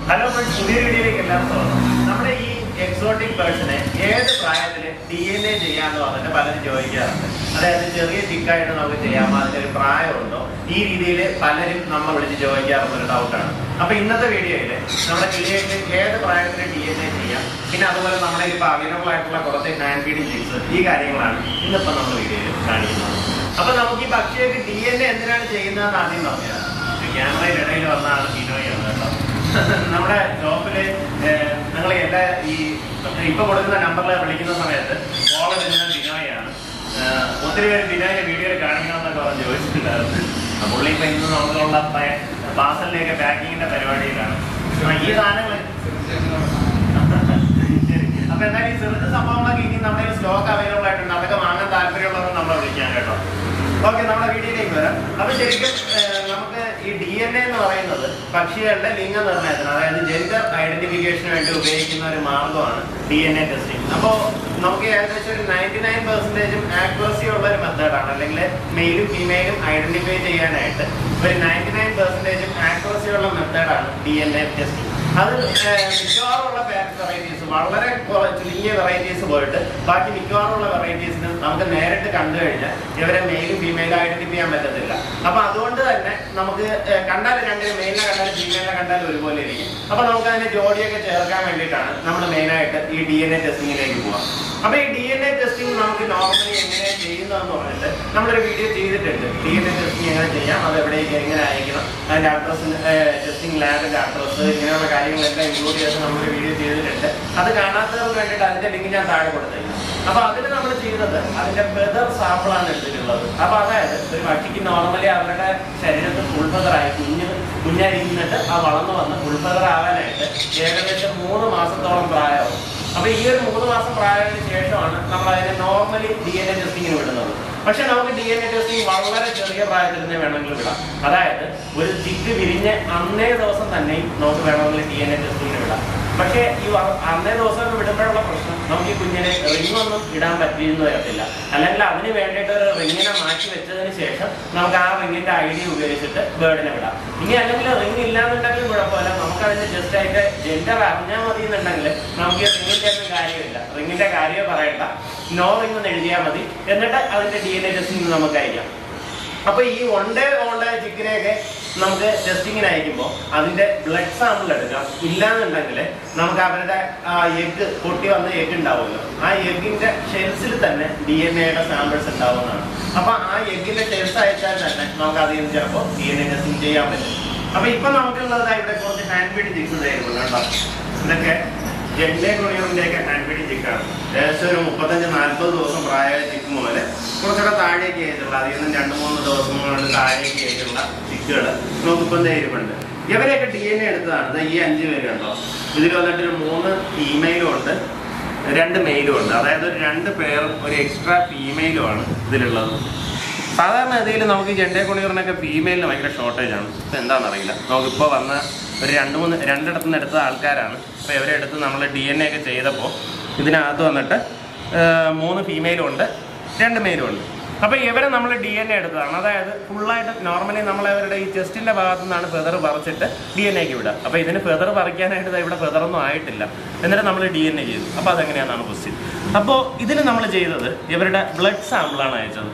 Hello friends പുതിയ വീഡിയോയിലേക്ക് എല്ലാവർക്കും സ്വാഗതം നമ്മുടെ ഈ എക്സോട്ടിക് പേഴ്സണെ ഏത് പ്രായത്തിൽ ഡി എൻ എ ചെയ്യാന്ന് പറഞ്ഞിട്ട് പലരും ചോദിക്കാറുണ്ട് അതായത് ചെറിയ ചിക്കായിട്ട് നമുക്ക് ചെയ്യാമോ അതിന്റെ ഒരു പ്രായമുണ്ടോ ഈ രീതിയിൽ പലരും നമ്മൾ വിളിച്ച് ചോദിക്കാറുള്ള ഒരു ഡൗട്ടാണ് അപ്പൊ ഇന്നത്തെ വീഡിയോയിൽ നമ്മുടെ കിളിയേക്ക് ഏത് പ്രായത്തിൽ ഡി എൻ എ ചെയ്യാം പിന്നെ അതുപോലെ നമ്മുടെ ഇപ്പോൾ അവൈലബിൾ ആയിട്ടുള്ള കുറച്ച് ഹാൻഡ് ഫീഡിങ് ചിപ്സ് ഈ കാര്യങ്ങളാണ് ഇന്നിപ്പോ നമ്മൾ വീഡിയോയിൽ കാണിക്കുന്നത് അപ്പൊ നമുക്ക് ഈ പക്ഷിയൊക്കെ ഡി എൻ എ എന്തിനാണ് ചെയ്യുന്നതെന്ന് ആദ്യം പറഞ്ഞാൽ ക്യാമറയുടെ ഇടയിൽ വന്നാണ് ബിനോയാണ് കേട്ടോ നമ്മുടെ ഷോപ്പില് ഞങ്ങൾ എല്ലാ ഈ ഇപ്പൊ കൊടുക്കുന്ന നമ്പറിൽ വിളിക്കുന്ന സമയത്ത് കോൾ എടുക്കുന്ന ബിനോയാണ് ഏഹ് ഒത്തിരി പേര് ബിനോയെ വീഡിയോയിൽ കാണിക്കണമെന്നൊക്കെ പറഞ്ഞ് ചോദിച്ചിട്ടുണ്ടായിരുന്നു ആ പുള്ളി ഇപ്പൊ ഇന്ന് നമുക്കുള്ള പാസലിലേക്ക് പാക്കിങ്ങിന്റെ പരിപാടിയിലാണ് ആ, ഈ സാധനങ്ങൾ ശരി. അപ്പൊ എന്തായാലും ഈ ചെറുത് സംഭവങ്ങളൊക്കെ ഇനി നമ്മുടെ സ്റ്റോക്ക് അവൈലബിൾ ആയിട്ടുണ്ട് അതൊക്കെ വാങ്ങാൻ താല്പര്യമുള്ളവർ നമ്മളെ വിളിക്കാം കേട്ടോ ഓക്കെ നമ്മുടെ വീഡിയോയിലേക്ക് വരാം അപ്പൊ ശരിക്കും ഏഹ്, നമുക്ക് ഈ ഡി എൻ എ എന്ന് പറയുന്നത് പക്ഷികളുടെ ലിംഗനിർണ്ണയത്തിന് അതായത് ജെൻഡർ ഐഡന്റിഫിക്കേഷന് വേണ്ടി ഉപയോഗിക്കുന്ന ഒരു മാർഗമാണ് ഡി എൻ എ ടെസ്റ്റിംഗ് അപ്പോ നമുക്ക് ഏകദേശം ഒരു നയൻറ്റി നയൻ പെർസെന്റേജും ആക്യുറസി ഉള്ള ഒരു മെത്തേഡാണ് അല്ലെങ്കിൽ മെയിലും ഫീമെയിലും ഐഡന്റിഫൈ ചെയ്യാനായിട്ട് ഒരു നയൻറ്റി നയൻ പെർസെന്റേജും ആക്യുറസി ഉള്ള മെത്തേഡാണ് ഡി എൻ എ ടെസ്റ്റിംഗ് അത് ഏഹ്, മിക്കവാറുള്ള വെറൈറ്റീസ് വളരെ കുറ- ചുരുങ്ങിയ വെറൈറ്റീസ് പോയിട്ട് ബാക്കി മിക്കവാറുള്ള വെറൈറ്റീസിന് നമുക്ക് നേരിട്ട് കണ്ടു കഴിഞ്ഞാൽ ഇവരെ മെയിലും ഫീമെയിലും ഐഡന്റിഫൈ ചെയ്യാൻ പറ്റത്തില്ല അപ്പൊ അതുകൊണ്ട് തന്നെ നമുക്ക് ഏഹ്, കണ്ടാൽ രണ്ടിനും മെയിലിനെ കണ്ടാലും ഫീമെയിലിനെ കണ്ടാലും ഒരുപോലെ ഇരിക്കും അപ്പൊ നമുക്ക് അതിന്റെ ജോഡിയൊക്കെ ചേർക്കാൻ വേണ്ടിയിട്ടാണ് നമ്മൾ മെയിനായിട്ട് ഈ ഡി എൻ എ ടെസ്റ്റിങ്ങിലേക്ക് പോവാം അപ്പൊ ഈ ഡി എൻ എ ടെസ്റ്റിംഗ് നമുക്ക് നോർമലി എങ്ങനെ ചെയ്യുന്നതെന്ന് പറഞ്ഞിട്ട് നമ്മളൊരു വീഡിയോ ചെയ്തിട്ടുണ്ട് ഡി എൻ എ ടെസ്റ്റിംഗ് എങ്ങനെ ചെയ്യാം അത് എവിടേക്ക് എങ്ങനെ അയക്കണം അതിന്റെ അഡ്രസ് ടെസ്റ്റിംഗ് ലാബിന്റെ അഡ്രസ് ഇങ്ങനെയുള്ള കാര്യങ്ങളെല്ലാം ഇൻക്ലൂഡ് ചെയ്ത് നമ്മളൊരു വീഡിയോ ചെയ്തിട്ടുണ്ട് അത് കാണാത്തവർക്ക് വേണ്ടിയിട്ട് അതിന്റെ ലിങ്ക് ഞാൻ താഴെ കൊടുത്തിട്ടുണ്ട് അപ്പൊ അതിന് നമ്മൾ ചെയ്തത് അതിന്റെ ഫെദർ സാമ്പിളാണ് എടുത്തിട്ടുള്ളത് അപ്പൊ അതായത് ഒരു പക്ഷിക്ക് നോർമലി അവരുടെ ശരീരത്തിൽ ഫുൾ ഫെദറായി കുഞ്ഞ് കുഞ്ഞായിരിക്കുന്നിട്ട് ആ വളർന്നു വന്ന് ഫുൾ ഫെദർ ആവാനായിട്ട് ഏകദേശം മൂന്ന് മാസത്തോളം പ്രായമാവും അപ്പൊ ഈ ഒരു മൂന്ന് മാസം പ്രായത്തിന് ശേഷമാണ് നമ്മൾ അതിനെ നോർമലി ഡി എൻ എ ടെസ്റ്റിങ്ങിന് വിടുന്നത് പക്ഷെ നമുക്ക് ഡി എൻ എ ടെസ്റ്റിംഗ് വളരെ ചെറിയ പ്രായത്തിൽ തന്നെ വേണമെങ്കിൽ വിടാം അതായത് ഒരു ചിക്ക് വിരിഞ്ഞ് അന്നേ ദിവസം തന്നെ നമുക്ക് വേണമെങ്കിൽ ഡി എൻ എ ടെസ്റ്റിങ്ങിന് വിടാം പക്ഷേ ഈ വ- അന്നേ ദിവസം വിടുമ്പോഴുള്ള പ്രശ്നം നമുക്ക് ഈ കുഞ്ഞിനെ റിംഗ് ഒന്നും ഇടാൻ പറ്റിയെന്ന് വരത്തില്ല അല്ലെങ്കിൽ അതിന് വേണ്ടിയിട്ട് ഒരു റിങ്ങിനെ മാറ്റി വെച്ചതിന് ശേഷം നമുക്ക് ആ റിങ്ങിന്റെ ഐഡിയ ഉപയോഗിച്ചിട്ട് ബേർഡിനെ വിടാം ഇനി അല്ലെങ്കിൽ റിംഗ് ഇല്ലാന്നുണ്ടെങ്കിൽ കുഴപ്പമില്ല നമുക്ക് അതിന്റെ ജസ്റ്റ് അതിന്റെ ജെൻഡർ അറിഞ്ഞാൽ മതി എന്നുണ്ടെങ്കിൽ നമുക്ക് ഈ റിങ്ങിന്റെ ഒന്നും കാര്യമില്ല റിങ്ങിന്റെ കാര്യമേ പറയണ്ട നോ റിംഗ് എന്ന് എഴുതിയാൽ മതി എന്നിട്ട് അതിന്റെ ഡി എൻ എ ടെസ്റ്റിംഗ് നമുക്ക് അയക്കാം അപ്പൊ ഈ വൺ ഡേ ഓൾഡ് ചിക്കനെയൊക്കെ നമുക്ക് ടെസ്റ്റിങ്ങിന് അയക്കുമ്പോൾ അതിന്റെ ബ്ലഡ് സാമ്പിൾ എടുക്കാം ഇല്ലാന്നുണ്ടെങ്കിൽ നമുക്ക് അവരുടെ ആ എഗ് പൊട്ടി വന്ന എഗ് ഉണ്ടാവുമല്ലോ ആ എഗിന്റെ ഷെൽസിൽ തന്നെ ഡി എൻ എയുടെ സാമ്പിൾസ് ഉണ്ടാവുന്നതാണ് അപ്പൊ ആ എഗിന്റെ ഷെൽസ് അയച്ചാൽ തന്നെ നമുക്ക് അതിൽ നിന്ന് ചിലപ്പോൾ ഡി എൻ എ ടെസ്റ്റിംഗ് ചെയ്യാൻ പറ്റും അപ്പൊ ഇപ്പൊ നമുക്കുള്ളത് ഇവിടെ കുറച്ച് ഹാൻഡ് ഫീഡ് ചിക്സ് തരുന്നുണ്ട് കേട്ടോ ഇതൊക്കെ ജെൻഡേ കൊണിയറിന്റെ ഒക്കെ ഹാൻഡ് ഫീഡിങ് ചിക്കാണ് ഏകദേശം ഒരു മുപ്പത്തഞ്ച് നാല്പത് ദിവസം പ്രായമായ ചിക്ക് മുതൽ കുറച്ചുകൂടെ താഴേക്ക് ആയിട്ടുള്ള അതിൽ നിന്നും രണ്ട് മൂന്ന് ദിവസം കൊണ്ട് താഴേക്ക് ആയിട്ടുള്ള ചിക്കുകൾ നമുക്കിപ്പം ഇരിപ്പുണ്ട് ഇവരെയൊക്കെ ഡി എൻ എ എടുത്തതാണ് ദാ ഈ അഞ്ച് പേര് കണ്ടോ ഇതിൽ വന്നിട്ട് ഒരു മൂന്ന് ഫീമെയിലും ഉണ്ട് രണ്ട് മെയിലും ഉണ്ട് അതായത് ഒരു രണ്ട് പേരും ഒരു എക്സ്ട്രാ ഫീമെയിലും ആണ് ഇതിലുള്ളത് സാധാരണ ഗതിയിൽ നമുക്ക് ജെൻഡേ കൊണിയറിനൊക്കെ ഫീമെയിലിന് ഭയങ്കര ഷോർട്ടേജ് ആണ് ഇപ്പം എന്താണെന്നറിയില്ല നമുക്കിപ്പോൾ വന്ന ഒരു രണ്ട് മൂന്ന് രണ്ടിടത്തു നിന്ന് എടുത്ത ആൾക്കാരാണ് അപ്പോൾ ഇവരെ എടുത്ത് നമ്മൾ ഡി എൻ എ ഒക്കെ ചെയ്തപ്പോൾ ഇതിനകത്ത് വന്നിട്ട് ആ, മൂന്ന് ഫീമെയിലും ഉണ്ട് രണ്ട് മെയിലും ഉണ്ട് അപ്പോൾ ഇവരെ നമ്മൾ ഡി എൻ എ എടുത്തതാണ് അതായത് ഫുള്ളായിട്ട് നോർമലി നമ്മൾ അവരുടെ ഈ ചെസ്റ്റിൻ്റെ ഭാഗത്തു നിന്നാണ് ഫെദർ പറിച്ചിട്ട് ഡി എൻ എക്ക് വിടുക അപ്പോൾ ഇതിന് ഫെദർ പറിക്കാനായിട്ട് ദാ ഇവിടെ ഫെദറൊന്നും ആയിട്ടില്ല എന്നിട്ട് നമ്മൾ ഡി എൻ എ ചെയ്തു അപ്പോൾ അതെങ്ങനെയാണെന്നാണ് ക്വസ്റ്റ്യൻ അപ്പോൾ ഇതിന് നമ്മൾ ചെയ്തത് ഇവരുടെ ബ്ലഡ് സാമ്പിളാണ് അയച്ചത്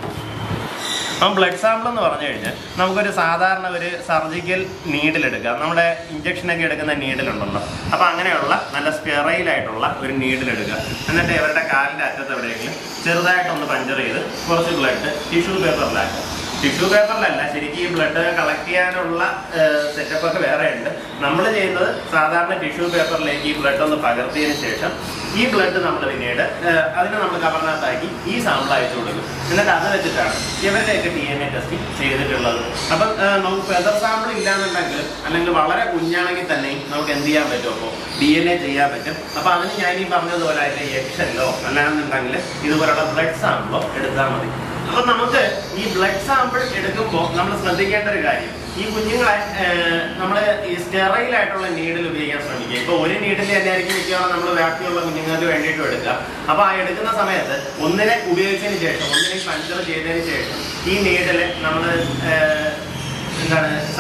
അപ്പം ബ്ലഡ് സാമ്പിൾ എന്ന് പറഞ്ഞു കഴിഞ്ഞാൽ നമുക്കൊരു സാധാരണ ഒരു സർജിക്കൽ നീഡിൽ എടുക്കാം നമ്മുടെ ഇഞ്ചക്ഷനൊക്കെ എടുക്കുന്ന നീഡിലുണ്ടല്ലോ അപ്പം അങ്ങനെയുള്ള നല്ല sterile ആയിട്ടുള്ള ഒരു നീഡിൽ എടുക്കുക എന്നിട്ട് ഇവരുടെ കാലിൻ്റെ അറ്റത്ത് എവിടെയെങ്കിലും ചെറുതായിട്ടൊന്ന് പഞ്ചർ ചെയ്ത് കുറച്ച് ബ്ലഡ് ടിഷ്യൂ പേപ്പറിലാക്കുക ടിഷ്യൂ പേപ്പറിലല്ല ശരിക്കും ഈ ബ്ലഡ് കളക്ട് ചെയ്യാനുള്ള സെറ്റപ്പ് ഒക്കെ വേറെ ഉണ്ട് നമ്മൾ ചെയ്യുന്നത് സാധാരണ ടിഷ്യൂ പേപ്പറിലേക്ക് ഈ ബ്ലഡ് ഒന്ന് പകർത്തിയതിന് ശേഷം ഈ ബ്ലഡ് നമ്മൾ പിന്നീട് ഏഹ്, അതിനെ നമ്മൾ കവറിനകത്താക്കി ഈ സാമ്പിൾ അയച്ചു കൊടുക്കും എന്നിട്ട് അത് വെച്ചിട്ടാണ് ഇവരുടെയൊക്കെ ഡി എൻ എ ടെസ്റ്റിംഗ് ചെയ്തിട്ടുള്ളത് അപ്പം ഏഹ്, നമുക്ക് ഫെദർ സാമ്പിൾ ഇല്ലാന്നുണ്ടെങ്കിൽ അല്ലെങ്കിൽ വളരെ കുഞ്ഞാണെങ്കിൽ തന്നെ നമുക്ക് എന്ത് ചെയ്യാൻ പറ്റും അപ്പോൾ ഡി എൻ എ ചെയ്യാൻ പറ്റും അപ്പം അതിന് ഞാൻ ഈ പറഞ്ഞതുപോലെ അതിൻ്റെ എക്ഷനിലോ അല്ലാന്നുണ്ടെങ്കിൽ ഇതുപോലുള്ള ബ്ലഡ് സാമ്പിളോ എടുത്താൽ മതി അപ്പൊ നമുക്ക് ഈ ബ്ലഡ് സാമ്പിൾ എടുക്കുമ്പോൾ നമ്മൾ ശ്രദ്ധിക്കേണ്ട ഒരു കാര്യം ഈ കുഞ്ഞുങ്ങളെ നമ്മൾ ഈ സ്റ്റെറൈൽ ആയിട്ടുള്ള നീഡിൽ ഉപയോഗിക്കാൻ ശ്രമിക്കുക ഇപ്പൊ ഒരു നീഡിൽ തന്നെ ആയിരിക്കും മിക്കവാറും നമ്മൾ ബാക്കിയുള്ള കുഞ്ഞുങ്ങൾക്ക് വേണ്ടിയിട്ട് എടുക്കുക അപ്പൊ ആ എടുക്കുന്ന സമയത്ത് ഒന്നിനെ ഉപയോഗിച്ചതിന് ശേഷം ഒന്നിനെ പഞ്ചർ ചെയ്തതിന് ശേഷം ഈ നീഡിൽ നമ്മൾ എന്താണ്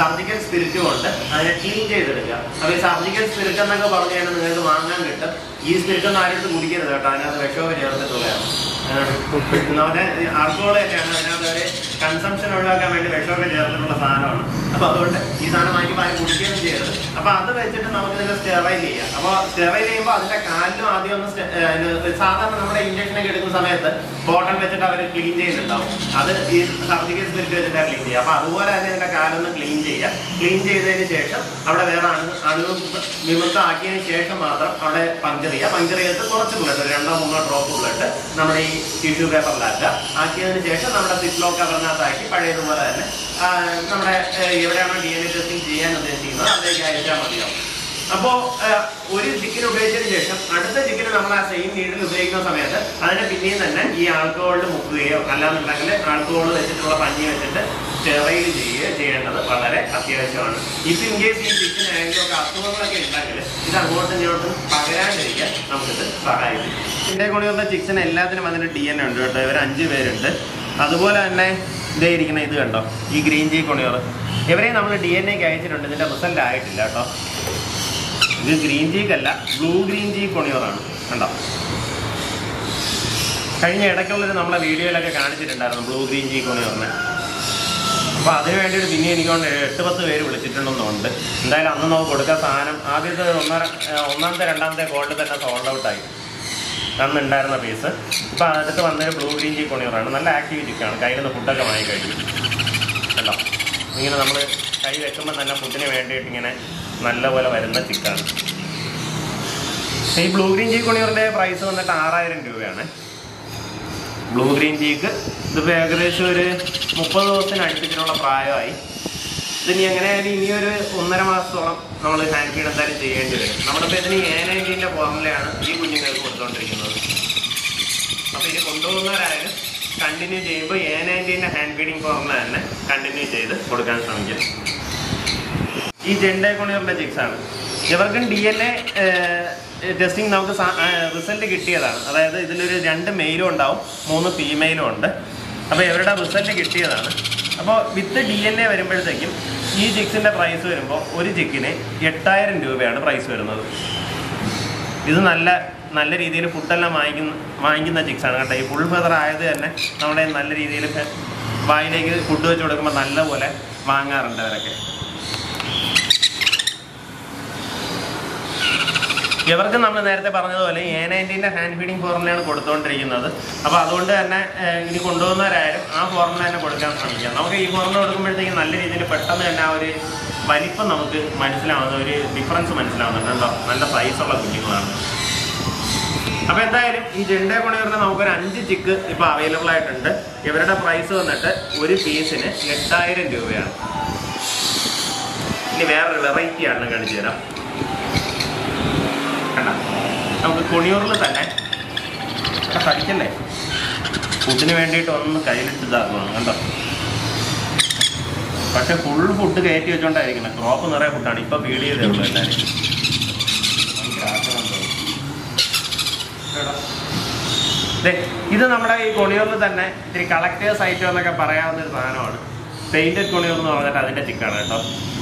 സർജിക്കൽ സ്പിരിറ്റും ഉണ്ട് അതിനെ ക്ലീൻ ചെയ്തെടുക്കുക അപ്പൊ ഈ സർജിക്കൽ സ്പിരിറ്റ് എന്നൊക്കെ പറഞ്ഞു കഴിഞ്ഞാൽ നിങ്ങൾക്ക് വാങ്ങാൻ കിട്ടും ഈ സ്പിരിറ്റ് ഒന്നും ആരും എടുത്ത് കുടിക്കരുത് കേട്ടോ അതിനകത്ത് വിഷമൊക്കെ ചേർത്തിട്ടുള്ളതാണ് നമ്മുടെ ആൽക്കോൾ തന്നെയാണ് അതിനകത്ത് ഒരു കൺസംഷൻ ഒഴിവാക്കാൻ വേണ്ടി വിഷമൊക്കെ ചേർത്തിട്ടുള്ള സാധനമാണ് അപ്പൊ അതുകൊണ്ട് ഈ സാധനം വാങ്ങിക്കുമ്പോൾ ആരും കുടിക്കുകയും ചെയ്യരുത് അപ്പൊ അത് വെച്ചിട്ട് നമുക്ക് ഇതിനെ സ്റ്റെറൈൽ ചെയ്യാം അപ്പൊ സ്റ്റെറൈൽ ചെയ്യുമ്പോൾ അതിന്റെ കാലിലും ആദ്യം ഒന്ന് സ്റ്റെ- ഏർ ഇത് സാധാരണ നമ്മുടെ ഇഞ്ചക്ഷൻ ഒക്കെ എടുക്കുന്ന സമയത്ത് ബോട്ടൽ വെച്ചിട്ട് അവർ ക്ലീൻ ചെയ്യുന്നുണ്ടാവും അത് ഈ സർജിക്കൽ സ്പിരിറ്റ് വെച്ചിട്ടാണ് ക്ലീൻ ചെയ്യുക അപ്പൊ അതുപോലെ തന്നെ ഇതിന്റെ കാലൊന്ന് ക്ലീൻ ചെയ്യുക ക്ലീൻ ചെയ്തതിന് ശേഷം അവിടെ വേറെ അണു അണു വിമുക്തമാക്കിയതിന് ശേഷം മാത്രം അവിടെ പഞ്ചർ ചെയ്യുക പഞ്ചർ ചെയ്തിട്ട് കുറച്ച് ബ്ലഡ് രണ്ടോ മൂന്നോ ഡ്രോപ്പ് ബ്ലഡ് നമ്മുടെ ഈ ടിഷ്യൂ പേപ്പറിലാക്കുക ആക്കിയതിന് ശേഷം നമ്മുടെ സിപ്ലോ കവറിനകത്താക്കി പഴയതുപോലെ തന്നെ ആ, നമ്മുടെ ഏർ, എവിടെയാണോ ഡി എൻ എ ടെസ്റ്റിംഗ് ചെയ്യാൻ ഉദ്ദേശിക്കുന്നത് അതിലേക്ക് അയച്ചാൽ മതിയാവും അപ്പോ ഏഹ്, ഒരു ചിക്കൻ ഉപയോഗിച്ചതിന് ശേഷം അടുത്ത ചിക്കന് നമ്മൾ ആ സെയിം നീഡിൽ ഉപയോഗിക്കുന്ന സമയത്ത് അതിനെ പിന്നെയും തന്നെ ഈ ആൽക്കഹോളിൽ മുക്കുകയോ അല്ലാന്നുണ്ടെങ്കിൽ ആൽക്കഹോൾ വെച്ചിട്ടുള്ള പഞ്ഞി വെച്ചിട്ട് സ്റ്റെറൈൽ ചെയ്യുകയോ ചെയ്യേണ്ടത് വളരെ അത്യാവശ്യമാണ് ഇഫ് ഇൻ കേസ് ഈ ചിക്കൻ ആരെങ്കിലും ഒക്കെ അസുഖങ്ങളൊക്കെ ഉണ്ടെങ്കിൽ ഇത് അങ്ങോട്ടും ഇങ്ങോട്ടും പകരാണ്ടിരിക്കാൻ നമുക്കിത് സഹായിക്കും ഇതിന്റെ ഗുണിയുള്ള ചിക്കൻ എല്ലാത്തിനും അതിന് ഡി എൻ ഉണ്ട് കേട്ടോ ഇവർ അഞ്ച് പേരുണ്ട് അതുപോലെ തന്നെ ഇതേ ഇരിക്കുന്ന ഇത് കണ്ടോ ഈ ഗ്രീൻ ജി കൊണിയർ ഇവരെയും നമ്മൾ ഡി എൻ എക്ക് അയച്ചിട്ടുണ്ട് ഇതിന്റെ റിസൾട്ട് ആയിട്ടില്ല കേട്ടോ ഇത് ഗ്രീൻ ചീക്ക് അല്ല ബ്ലൂ ഗ്രീൻ ചീ കൊണിയോറാണ് കണ്ടോ കഴിഞ്ഞ ഇടയ്ക്കുള്ളൊരു നമ്മളെ വീഡിയോയിലൊക്കെ കാണിച്ചിട്ടുണ്ടായിരുന്നു ബ്ലൂ ഗ്രീൻ ചീ കൊണിയോറിനെ അപ്പോൾ അതിന് വേണ്ടിയിട്ട് പിന്നെ എനിക്കൊണ്ട് എട്ട് പത്ത് പേര് വിളിച്ചിട്ടുണ്ടെന്നുണ്ട് എന്തായാലും അന്ന് നമുക്ക് കൊടുക്കാൻ സാധനം ആദ്യത്തെ ഒന്നര ഏഹ് ഒന്നാമത്തെ രണ്ടാമത്തെ ഗോൾഡ് തന്നെ സോൾഡ് ഔട്ടായി അന്ന് ഉണ്ടായിരുന്ന പീസ് ഇപ്പം അടുത്ത് വന്നൊരു ബ്ലൂ ഗ്രീൻ ചീ കൊണിയോറാണ് നല്ല ആക്റ്റീവ് ചിക്കാണ് കയ്യിൽ നിന്ന് ഫുഡൊക്കെ വാങ്ങി കഴിഞ്ഞു കണ്ടോ ഇങ്ങനെ നമ്മൾ കൈ വെക്കുമ്പോൾ തന്നെ ഫുഡിന് വേണ്ടിയിട്ട് ഇങ്ങനെ നല്ലപോലെ വരുന്ന ചിക്കാണ് ഈ ബ്ലൂ ഗ്രീൻ ചീക്ക് കൊണിയറിൻ്റെ പ്രൈസ് വന്നിട്ട് ആറായിരം രൂപയാണ് ബ്ലൂ ഗ്രീൻ ചീക്ക് ഇതിപ്പോൾ ഏകദേശം ഒരു മുപ്പത് ദിവസത്തിന് അടുപ്പിച്ചിട്ടുള്ള പ്രായമായി ഇതിനി എങ്ങനെയായാലും ഇനിയൊരു ഒന്നര മാസത്തോളം നമ്മൾ ഹാൻഡ് ഫീഡ് എന്തായാലും ചെയ്യേണ്ടി വരും നമ്മളിപ്പോൾ ഇതിന് എ നയൻറ്റീൻ്റെ ഫോർമുലയാണ് ഈ കുഞ്ഞുങ്ങൾക്ക് കൊടുത്തുകൊണ്ടിരിക്കുന്നത് അപ്പോൾ ഇത് കൊണ്ടുപോകുന്നവരായാലും കണ്ടിന്യൂ ചെയ്യുമ്പോൾ എ നയൻറ്റീൻ്റെ ഹാൻഡ് ഫീഡിങ് ഫോർമുല തന്നെ കണ്ടിന്യൂ ചെയ്ത് കൊടുക്കാൻ ശ്രമിക്കും ഈ ജെൻഡേ കൊണിയറിൻ്റെ ചിക്സ് ആണ് ഇവർക്കും ഡി എൻ എ ടെസ്റ്റിംഗ് നമുക്ക് റിസൾട്ട് കിട്ടിയതാണ് അതായത് ഇതിലൊരു രണ്ട് മെയിലും ഉണ്ടാവും മൂന്ന് ഫീമെയിലും ഉണ്ട് അപ്പോൾ ഇവരുടെ റിസൾട്ട് കിട്ടിയതാണ് അപ്പോൾ വിത്ത് ഡി എൻ എ വരുമ്പോഴത്തേക്കും ഈ ചിക്സിൻ്റെ പ്രൈസ് വരുമ്പോൾ ഒരു ചിക്കിന് എട്ടായിരം രൂപയാണ് പ്രൈസ് വരുന്നത് ഇത് നല്ല നല്ല രീതിയിൽ ഫുഡെല്ലാം വാങ്ങിക്കുന്ന വാങ്ങിക്കുന്ന ചിക്സാണ് കേട്ടോ ഈ ഫുൾ ഫെദർ ആയത് തന്നെ നമ്മുടെ നല്ല രീതിയിൽ വായിലേക്ക് ഫുഡ് വെച്ച് കൊടുക്കുമ്പോൾ നല്ലപോലെ വാങ്ങാറുണ്ട് അവരൊക്കെ ഇവർക്ക് നമ്മൾ നേരത്തെ പറഞ്ഞതുപോലെ എ നയൻറ്റീൻ്റെ ഹാൻഡ് ഫീഡിങ് ഫോർമുലയാണ് കൊടുത്തുകൊണ്ടിരിക്കുന്നത് അപ്പോൾ അതുകൊണ്ട് തന്നെ ഏഹ്, ഇനി കൊണ്ടുപോകുന്നവരായാലും ആ ഫോർമുല തന്നെ കൊടുക്കാൻ ശ്രമിക്കാം നമുക്ക് ഈ ഫോർമുല കൊടുക്കുമ്പോഴത്തേക്കും നല്ല രീതിയിൽ പെട്ടെന്ന് തന്നെ ആ ഒരു വലിപ്പം നമുക്ക് മനസ്സിലാവുന്ന ഒരു ഡിഫറൻസ് മനസ്സിലാവുന്നുണ്ട് കേട്ടോ നല്ല സൈസുള്ള കുഞ്ഞുങ്ങളാണ് അപ്പോൾ എന്തായാലും ഈ ജെൻഡേ കൊണിയറിന് നമുക്കൊരു അഞ്ച് ചിക്ക് ഇപ്പോൾ അവൈലബിൾ ആയിട്ടുണ്ട് ഇവരുടെ പ്രൈസ് വന്നിട്ട് ഒരു പീസിന് എട്ടായിരം രൂപയാണ് ഇനി വേറൊരു വെറൈറ്റി ആണ് കാണിച്ചു തരാം കണ്ട നമുക്ക് കൊണിയൂറിൽ തന്നെ ഇവിടെ കടിക്കല്ലേ ഫുഡിന് വേണ്ടിയിട്ട് ഒന്ന് കയ്യിലിട്ട് ഇതാക്കണം കണ്ടോ പക്ഷെ ഫുൾ ഫുഡ് കയറ്റി വെച്ചോണ്ടായിരിക്കണം ക്രോപ്പ് നിറയെ ഫുഡാണ് ഇപ്പൊ ഫീഡ് ചെയ്തേ ഉള്ളൂ എല്ലാവരും ഭയങ്കര ആഗ്രഹം തോന്നി. എടാ. ദേ, ഇത് നമ്മുടെ ഈ കൊണിയൂറിൽ തന്നെ ഇത്തിരി കളക്ടേഴ്സ് ഐറ്റം എന്നൊക്കെ പറയാവുന്ന ഒരു സാധനമാണ് പെയിന്റഡ് കൊണിയൂർ എന്ന് പറഞ്ഞിട്ട് അതിന്റെ ചിക്കാണ് കേട്ടോ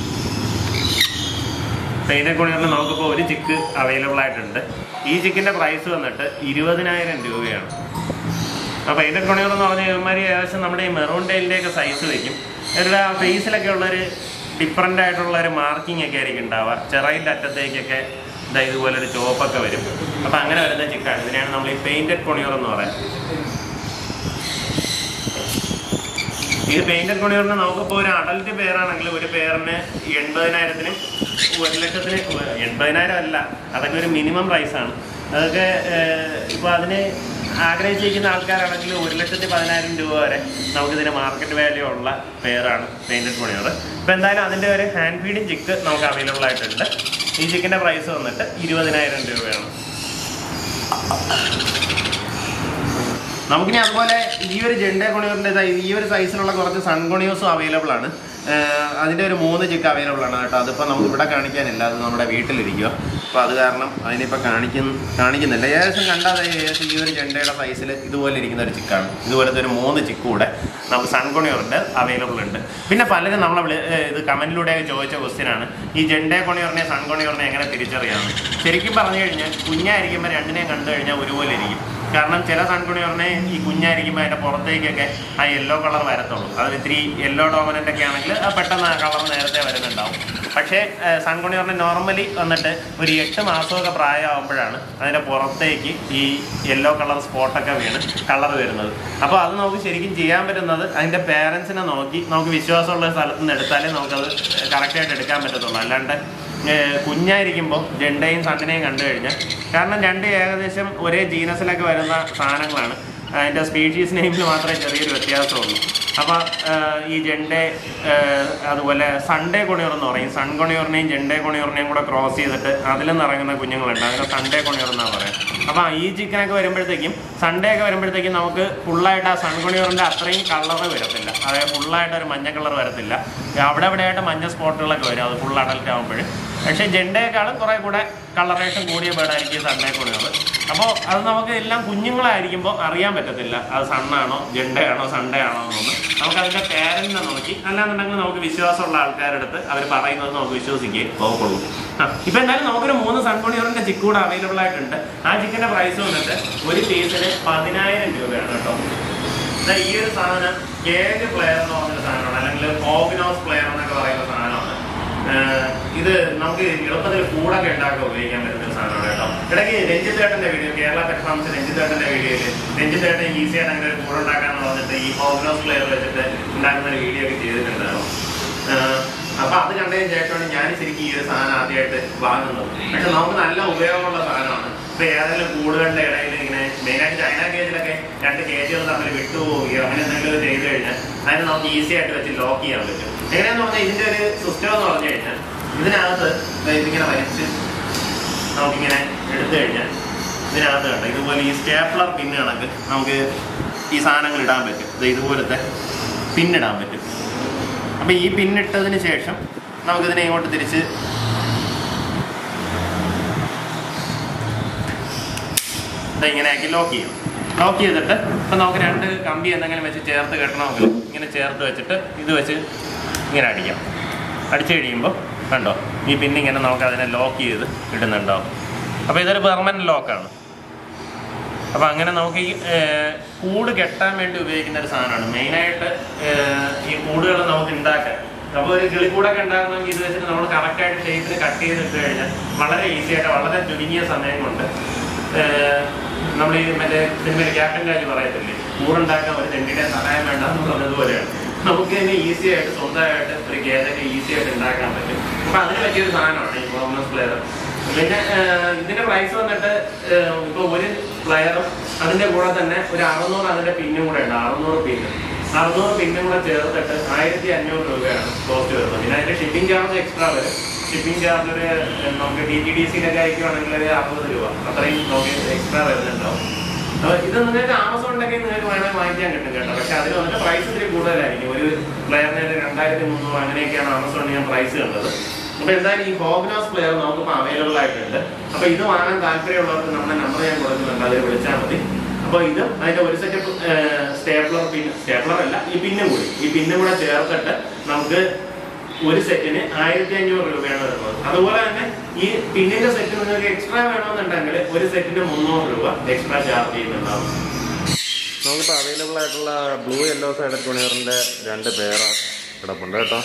പെയിന്റഡ് കൊണിയൂറിന് നമുക്കിപ്പോൾ ഒരു ചിക്ക് അവൈലബിൾ ആയിട്ടുണ്ട് ഈ ചിക്കിന്റെ പ്രൈസ് വന്നിട്ട് ഇരുപതിനായിരം രൂപയാണ് അപ്പോൾ പെയിന്റഡ് കൊണിയൂർ എന്ന് പറഞ്ഞാൽ ഇവന്മാർ ഏകദേശം നമ്മുടെ ഈ മെറൂൺ ടൈലിൻ്റെയൊക്കെ സൈസ് വയ്ക്കും ഇവരുടെ ആ ഫേസിലൊക്കെ ഉള്ളൊരു ഡിഫറെൻ്റ് ആയിട്ടുള്ള ഒരു മാർക്കിംഗ് ഒക്കെ ആയിരിക്കും ഉണ്ടാവുക ചെറൈൻ്റെ അറ്റത്തേക്കൊക്കെ ഇതാ ഇതുപോലെ ഒരു ചോപ്പൊക്കെ വരും അപ്പം അങ്ങനെ വരുന്ന ചിക്കാണ് ഇതിനെയാണ് നമ്മൾ ഈ പെയിന്റഡ് കൊണിയൂർ എന്ന് പറയുന്നത് ഈ പെയിന്റഡ് കൊണിയൂറിന് നമുക്കിപ്പോൾ ഒരു അഡൽറ്റ് പേരാണെങ്കിൽ ഒരു പേരിന് എൺപതിനായിരത്തിനും ഒരു ലക്ഷത്തിന് എൺപതിനായിരം അല്ല അതൊക്കെ ഒരു മിനിമം പ്രൈസാണ് അതൊക്കെ ഇപ്പോൾ അതിന് ആഗ്രഹിച്ചിരിക്കുന്ന ആൾക്കാരാണെങ്കിൽ ഒരു ലക്ഷത്തി പതിനായിരം രൂപ വരെ നമുക്കിതിന് മാർക്കറ്റ് വാല്യൂ ഉള്ള പേരാണ് പെയിന്റഡ് കൊണിയൂർ ഇപ്പോൾ എന്തായാലും അതിൻ്റെ ഒരു ഹാൻഡ് ഫീഡിങ് ചിക്ക് നമുക്ക് അവൈലബിൾ ആയിട്ടുണ്ട് ഈ ചിക്കിൻ്റെ പ്രൈസ് വന്നിട്ട് ഇരുപതിനായിരം രൂപയാണ് നമുക്കിനി അതുപോലെ ഈ ഒരു ജെൻഡേ കൊണിയൂറിൻ്റെ ഈ ഒരു സൈസിലുള്ള കുറച്ച് സൺ കൊണിയൂസും അവൈലബിൾ ആണ് ഏഹ് അതിന്റെ ഒരു മൂന്ന് ചിക്ക് അവൈലബിൾ ആണ് കേട്ടോ അതിപ്പോൾ നമുക്ക് ഇവിടെ കാണിക്കാനില്ല അത് നമ്മുടെ വീട്ടിലിരിക്കുക അപ്പോൾ അത് കാരണം അതിനിപ്പോൾ കാണിക്കുന്ന കാണിക്കുന്നില്ല ഏകദേശം കണ്ടാൽ അത് ഏകദേശം ഈ ഒരു ചെണ്ടയുടെ സൈസിൽ ഇതുപോലെ ഇരിക്കുന്ന ഒരു ചിക്കാണ് ഇതുപോലത്തെ ഒരു മൂന്ന് ചിക്ക് കൂടെ നമുക്ക് സൺകൊണിയോറിൻ്റെ അവൈലബിൾ ഉണ്ട് പിന്നെ പലരും നമ്മളെ വിളി ഏഹ് ഇത് കമൻറ്റിലൂടെ ചോദിച്ച ക്വസ്റ്റ്യനാണ് ഈ ജെൻഡേ കൊണിയോറിനെ സൺകൊണിയോറിനെ എങ്ങനെ തിരിച്ചറിയാമെന്ന് ശരിക്കും പറഞ്ഞു കഴിഞ്ഞാൽ കുഞ്ഞായിരിക്കുമ്പോൾ രണ്ടിനെയും കണ്ടു കഴിഞ്ഞാൽ ഒരുപോലെ ഇരിക്കും കാരണം ചില സൺകുണിയോറിനെ ഈ കുഞ്ഞായിരിക്കുമ്പോൾ അതിൻ്റെ പുറത്തേക്കൊക്കെ ആ യെല്ലോ കളർ വരത്തുള്ളൂ അത് ഇത്തിരി യെല്ലോ ഡോമിനൻ്റ് ഒക്കെ ആണെങ്കിൽ ആ പെട്ടെന്ന് ആ കളർ നേരത്തെ വരുന്നുണ്ടാവും പക്ഷേ സൺകുണിയോറിന് നോർമലി വന്നിട്ട് ഒരു എട്ട് മാസമൊക്കെ പ്രായമാകുമ്പോഴാണ് അതിൻ്റെ പുറത്തേക്ക് ഈ യെല്ലോ കളർ സ്പോട്ടൊക്കെ വീണ് കളർ വരുന്നത് അപ്പോൾ അത് നമുക്ക് ശരിക്കും ചെയ്യാൻ പറ്റുന്നത് അതിൻ്റെ പേരൻസിനെ നോക്കി നമുക്ക് വിശ്വാസമുള്ള സ്ഥലത്ത് നിന്ന് എടുത്താലേ നമുക്കത് കറക്റ്റായിട്ട് എടുക്കാൻ പറ്റത്തുള്ളൂ അല്ലാണ്ട് ഏഹ് കുഞ്ഞായിരിക്കുമ്പോൾ ജണ്ടയും സണ്ണിനെയും കണ്ടു കഴിഞ്ഞാൽ കാരണം രണ്ട് ഏകദേശം ഒരേ ജീനസിലൊക്കെ വരുന്ന സാധനങ്ങളാണ് അതിൻ്റെ സ്പീഷീസ് നെയിമിൽ മാത്രമേ ചെറിയൊരു വ്യത്യാസമുള്ളൂ അപ്പോൾ ഈ ജെണ്ടേ ഏഹ് അതുപോലെ സൺഡേ കൊണിയൂർ എന്ന് പറയും സൺ കൊണിയൂറിനെയും ജെണ്ടേ കൊണിയൂറിനെയും കൂടെ ക്രോസ് ചെയ്തിട്ട് അതിൽ നിന്ന് ഇറങ്ങുന്ന കുഞ്ഞുങ്ങളുണ്ട് അതിനെ സൺഡേ കൊണിയൂർ എന്നാണ് പറയാം അപ്പോൾ ഈ ചിക്കനൊക്കെ വരുമ്പോഴത്തേക്കും സൺഡേ ഒക്കെ വരുമ്പോഴത്തേക്കും നമുക്ക് ഫുള്ളായിട്ട് ആ സൺ കൊണിയൂറിൻ്റെ അത്രയും കളർ വരത്തില്ല അതായത് ഫുള്ളായിട്ട് ഒരു മഞ്ഞ കളർ വരത്തില്ല അവിടെ ഇവിടെയായിട്ട് മഞ്ഞ സ്പോട്ടുകളൊക്കെ വരും അത് ഫുൾ അഡൽറ്റ് ആകുമ്പോൾ പക്ഷേ ജെണ്ടയേക്കാളും കുറേ കൂടെ കളറേഷൻ കൂടിയ ബേർഡായിരിക്കും സൺഡേ കൊണിയൂർ അപ്പോൾ അത് നമുക്ക് എല്ലാം കുഞ്ഞുങ്ങളായിരിക്കുമ്പോൾ അറിയാൻ പറ്റത്തില്ല അത് സണ്ണാണോ ജെണ്ടയാണോ സൺഡേ ആണോ എന്നൊന്നും നമുക്ക് അതിൻ്റെ പേരൻറ്റിനെ നോക്കി അല്ലാന്നുണ്ടെങ്കിൽ നമുക്ക് വിശ്വാസമുള്ള ആൾക്കാരുടെ അടുത്ത് അവർ പറയുന്നത് നമുക്ക് വിശ്വസിക്കുകയും പോകത്തുള്ളൂ ആ ഇപ്പം എന്തായാലും നമുക്കൊരു മൂന്ന് സൺകൊണിയറിൻ്റെ ചിക്ക് കൂടെ അവൈലബിൾ ആയിട്ടുണ്ട് ആ ചിക്കൻ്റെ പ്രൈസ് വന്നിട്ട് ഒരു പീസിന് പതിനായിരം രൂപയാണ് കേട്ടോ ദാ ഈ ഒരു സാധനം കേജ് പ്ലെയർ എന്ന് പറഞ്ഞൊരു സാധനമാണ് അല്ലെങ്കിൽ ഓബിനോസ് പ്ലെയർ എന്നൊക്കെ പറയുന്ന സാധനമാണ് ഏഹ് ഇത് നമുക്ക് എളുപ്പത്തിൽ കൂടൊക്കെ ഉണ്ടാക്കാൻ ഉപയോഗിക്കാൻ പറ്റുന്ന ഒരു സാധനമാണ് കേട്ടോ ഇടയ്ക്ക് രഞ്ജിത്തേട്ടന്റെ വീഡിയോ കേരള പെർഫോമൻസ് രഞ്ജിത്തേട്ടന്റെ വീഡിയോയിൽ രഞ്ജിത്തേട്ടൻ ഈസി ആയിട്ട് അങ്ങനെ ഒരു കൂടുണ്ടാക്കാന്ന് പറഞ്ഞിട്ട് ഈ ഓബിനോസ് പ്ലെയർ വെച്ചിട്ട് ഉണ്ടാക്കുന്ന ഒരു വീഡിയോ ഒക്കെ ചെയ്തിട്ടുണ്ടായിരുന്നു ഏഹ് അപ്പൊ അത് കണ്ടതിന് ശേഷമാണ് ഞാൻ ശരിക്കും ഈ ഒരു സാധനം ആദ്യമായിട്ട് വാങ്ങുന്നത് പക്ഷെ നമുക്ക് നല്ല ഉപയോഗമുള്ള സാധനമാണ് ഇപ്പൊ ഏതെങ്കിലും കൂടുകളുടെ ഇടയിൽ ഇങ്ങനെ മെയിനായിട്ട് ചൈന കേജിലൊക്കെ രണ്ട് കേജുകൾ തമ്മിൽ വിട്ടുപോവുകയോ അങ്ങനെ എന്തെങ്കിലും ചെയ്തു കഴിഞ്ഞാൽ അതിന് നമുക്ക് ഈസി ആയിട്ട് വെച്ച് ലോക്ക് ചെയ്യാൻ പറ്റും എങ്ങനെയാന്ന് പറഞ്ഞാൽ ഇതിന്റെ ഒരു സിസ്റ്റം എന്ന് പറഞ്ഞു കഴിഞ്ഞാൽ ഇതിനകത്ത് ദേ ഇതിങ്ങനെ വലിച്ച് നമുക്കിങ്ങനെ എടുത്തു കഴിഞ്ഞാൽ ഇതിനകത്ത് കണ്ടോ ഇതുപോലെ ഈ സ്റ്റേപ്ലർ പിന്ന് കണക്ക് നമുക്ക് ഈ സാധനങ്ങൾ ഇടാൻ പറ്റും ദേ ഇതുപോലത്തെ പിന്നിടാൻ പറ്റും അപ്പൊ ഈ പിന്നിട്ടതിന് ശേഷം നമുക്കിതിനെ ഇങ്ങോട്ട് തിരിച്ച് ദേ ഇങ്ങനെ ആക്കി ലോക്ക് ചെയ്യും ലോക്ക് ചെയ്തിട്ട് ഇപ്പം നമുക്ക് രണ്ട് കമ്പി എന്തെങ്കിലും വെച്ച് ചേർത്ത് കെട്ടണമെങ്കിൽ ഇങ്ങനെ ചേർത്ത് വെച്ചിട്ട് ഇത് വെച്ച് ഇങ്ങനെ അടിക്കാം അടിച്ചു കഴിയുമ്പോൾ കണ്ടോ ഈ പിന്നെ ഇങ്ങനെ നമുക്ക് അതിനെ ലോക്ക് ചെയ്ത് ഇടുന്നുണ്ടാവും അപ്പോൾ ഇതൊരു പെർമനൻറ്റ് ലോക്കാണ് അപ്പോൾ അങ്ങനെ നമുക്ക് ഈ ഏർ, കൂട് കെട്ടാൻ വേണ്ടി ഉപയോഗിക്കുന്ന ഒരു സാധനമാണ് മെയിനായിട്ട് ഈ കൂടുകൾ നമുക്ക് ഉണ്ടാക്കാൻ അപ്പോൾ ഒരു കിളിക്കൂടൊക്കെ ഉണ്ടാക്കണമെങ്കിൽ ഇത് വെച്ചിട്ട് നമ്മൾ കറക്റ്റായിട്ട് ഷേപ്പിന് കട്ട് ചെയ്തിട്ട് കഴിഞ്ഞാൽ വളരെ ഈസി ആയിട്ട് വളരെ ചുരുങ്ങിയ സമയം കൊണ്ട് നമ്മൾ ഈ മറ്റേ സിനിമയിൽ ക്യാപ്റ്റൻ രാജ് പറയത്തില്ലേ കൂടുണ്ടാക്കാൻ ഒരു തെണ്ടിയുടെ സഹായം വേണ്ട എന്ന് പറഞ്ഞതുപോലെയാണ് നമുക്ക് തന്നെ ഈസി ആയിട്ട് സ്വന്തമായിട്ട് ഒരു കേജൊക്കെ ഈസി ആയിട്ട് ഉണ്ടാക്കാൻ പറ്റും അപ്പോൾ അതിന് പറ്റിയൊരു സാധനമാണ് ഈ പെർഫോമൻസ് പ്ലെയർ പിന്നെ ഏഹ്, ഇതിന്റെ പ്രൈസ് വന്നിട്ട് ഏഹ്, ഇപ്പൊ ഒരു പ്ലെയറും അതിന്റെ കൂടെ തന്നെ ഒരു അറുന്നൂറ് അതിന്റെ പിന്നും കൂടെ ഉണ്ട് അറുന്നൂറ് പിന്ന് അറുന്നൂറ് പിന്നും കൂടെ ചേർത്തിട്ട് ആയിരത്തി അഞ്ഞൂറ് രൂപയാണ് കോസ്റ്റ് വരുന്നത് പിന്നെ അതിന്റെ ഷിപ്പിംഗ് ചാർജ് എക്സ്ട്രാ വരും ഷിപ്പിംഗ് ചാർജ് ഒരു ഏഹ്, നമുക്ക് ഡി ടി ഡി സിയിലൊക്കെ അയക്കുവാണെങ്കിൽ ഒരു അറുപത് രൂപ അത്രയും നമുക്ക് എക്സ്ട്രാ വരുന്നുണ്ടാവും അപ്പൊ ഇത് നിങ്ങൾക്ക് ആമസോണിലൊക്കെ നിങ്ങൾക്ക് വേണമെങ്കിൽ വാങ്ങിക്കാൻ കിട്ടും കേട്ടോ പക്ഷെ അതിന് വന്നിട്ട് പ്രൈസ് ഇത്തിരി കൂടുതലായിരിക്കും ഒരു പ്ലെയറിന് ഒരു രണ്ടായിരത്തി മുന്നൂറ് അങ്ങനെയൊക്കെയാണ് ആമസോണിൽ ഞാൻ പ്രൈസ് കണ്ടത് അപ്പൊ എന്തായാലും ഈ ഹോഗ്നാസ് പ്ലെയർ നമുക്കിപ്പോൾ അവൈലബിൾ ആയിട്ടുണ്ട് അപ്പൊ ഇത് വാങ്ങാൻ താല്പര്യമുള്ളവർക്ക് നമ്മുടെ നമ്പർ ഞാൻ കൊടുക്കുന്നുണ്ട് അതിൽ വിളിച്ചാൽ മതി അപ്പൊ ഇത് അതിന്റെ ഒരു സെറ്റ് സ്റ്റേപ്ലർ പിൻ സ്റ്റേപ്ലർ അല്ല ഈ പിന്നും കൂടി ഈ പിന്നും കൂടെ ചേർത്തിട്ട് നമുക്ക് ഒരു സെറ്റിന് ആയിരത്തി അഞ്ഞൂറ് രൂപയാണ് വരുന്നത് അതുപോലെ തന്നെ ഈ പിന്നിന്റെ സെറ്റ് നിങ്ങൾക്ക് എക്സ്ട്രാ വേണമെന്നുണ്ടെങ്കിൽ ഒരു സെറ്റിന് മുന്നൂറ് രൂപ എക്സ്ട്രാ ചാർജ് ചെയ്യുന്നുണ്ടാവും നമുക്കിപ്പോൾ അവൈലബിൾ ആയിട്ടുള്ള ബ്ലൂ യെല്ലോ സൈഡ് കുണിയറിൻ്റെ രണ്ട് പേര കിടപ്പുണ്ട് കേട്ടോ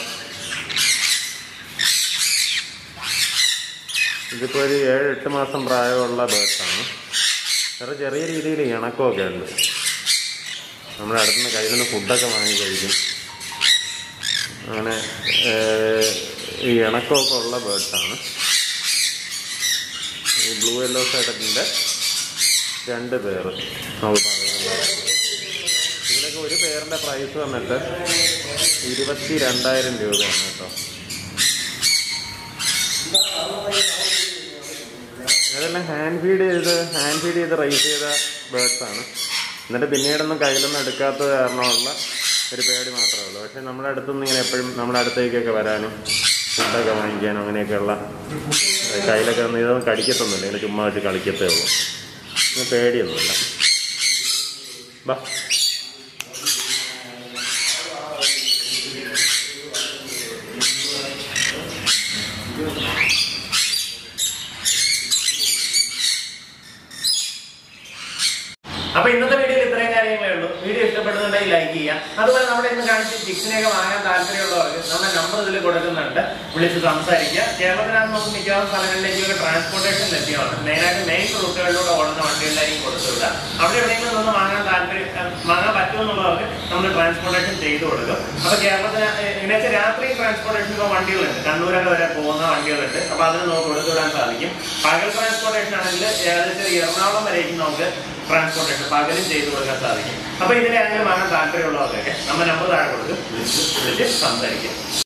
ഇതിപ്പോൾ ഒരു ഏഴ് എട്ട് മാസം പ്രായമുള്ള ബേർഡ്സാണ് വേറെ ചെറിയ രീതിയിൽ ഇണക്കമൊക്കെ ഉണ്ട് നമ്മുടെ അടുത്തുനിന്ന് കയ്യിൽ നിന്ന് ഫുഡൊക്കെ വാങ്ങി കഴിക്കും അങ്ങനെ ഏഹ്, ഈ ഇണക്കമൊക്കെ ഉള്ള ബേർഡ്സാണ് ഈ ബ്ലൂ യെല്ലോ സൈഡത്തിൻ്റെ രണ്ട് പേര് നമുക്ക് പറയുന്നത് ഇതിലൊക്കെ ഒരു പേരിൻ്റെ പ്രൈസ് വന്നിട്ട് ഇരുപത്തി രണ്ടായിരം രൂപയാണ് കേട്ടോ ഇതെല്ലാം ഹാൻഡ് ഫീഡ് ചെയ്ത് ഹാൻഡ് ഫീഡ് ചെയ്ത് റൈസ് ചെയ്ത ബേർഡ്സ് ആണ് എന്നിട്ട് പിന്നീടൊന്നും കയ്യിലൊന്നും എടുക്കാത്തത് കാരണമുള്ള ഒരു പേടി മാത്രമേ ഉള്ളൂ പക്ഷെ നമ്മുടെ അടുത്തുനിന്ന് ഇങ്ങനെ എപ്പോഴും നമ്മുടെ അടുത്തേക്കൊക്കെ വരാനും ഫുഡൊക്കെ വാങ്ങിക്കാനും അങ്ങനെയൊക്കെയുള്ള ഏഹ് കയ്യിലൊക്കെ വന്ന് ഇതൊന്നും കടിക്കത്തൊന്നുമില്ല ഇങ്ങനെ ചുമ്മാ വെച്ച് കളിക്കത്തേ ഉള്ളൂ പിന്നെ പേടിയൊന്നുമില്ല ബാ അപ്പൊ ഇന്നത്തെ വീഡിയോയിൽ ഇത്രയും കാര്യങ്ങളേ ഉള്ളൂ വീഡിയോ ഇഷ്ടപ്പെടുന്നുണ്ടെങ്കിൽ ലൈക്ക് ചെയ്യാം അതുപോലെ നമ്മുടെ ഇന്ന് കാണിച്ച ചിക്കനെയൊക്കെ വാങ്ങാൻ താല്പര്യമുള്ളവർക്ക് നമ്മുടെ നമ്പർ ഇതിൽ കൊടുക്കുന്നുണ്ട് വിളിച്ച് സംസാരിക്കുക കേരളത്തിനകത്ത് നമുക്ക് മിക്കവാറും സ്ഥലങ്ങളിലേക്കൊക്കെ ട്രാൻസ്പോർട്ടേഷൻ ലഭ്യമാണ് മെയിനായിട്ട് മെയിൻ റൂട്ടുകളിലൂടെ ഓടുന്ന വണ്ടികളിലായിരിക്കും കൊടുത്തുവിടുക അവിടെ എവിടെയെങ്കിലും നിന്ന് വാങ്ങാൻ താല്പര്യം ഏഹ്, വാങ്ങാൻ പറ്റുമെന്നുള്ളവർക്ക് നമ്മൾ ട്രാൻസ്പോർട്ടേഷൻ ചെയ്തു കൊടുക്കും അപ്പൊ കേരളത്തിന് ഇതിനൊക്കെ രാത്രി ട്രാൻസ്പോർട്ടേഷൻ ഇപ്പോൾ വണ്ടികളുണ്ട് കണ്ണൂരൊക്കെ വരെ പോകുന്ന വണ്ടികളുണ്ട് അപ്പൊ അതിന് നമുക്ക് കൊടുത്തുവിടാൻ സാധിക്കും പകൽ ട്രാൻസ്പോർട്ടേഷൻ ആണെങ്കിൽ ഏകദേശം എറണാകുളം വരേക്കും നമുക്ക് ട്രാൻസ്പോർട്ടേഷൻ പകലും ചെയ്തു കൊടുക്കാൻ സാധിക്കും അപ്പൊ ഇതിനെ അങ്ങനെ വാങ്ങാൻ താല്പര്യമുള്ളവർക്കൊക്കെ നമ്മുടെ നമ്പർ താഴെ കൊടുക്കും വിളിച്ച് വിളിച്ച് സംസാരിക്കും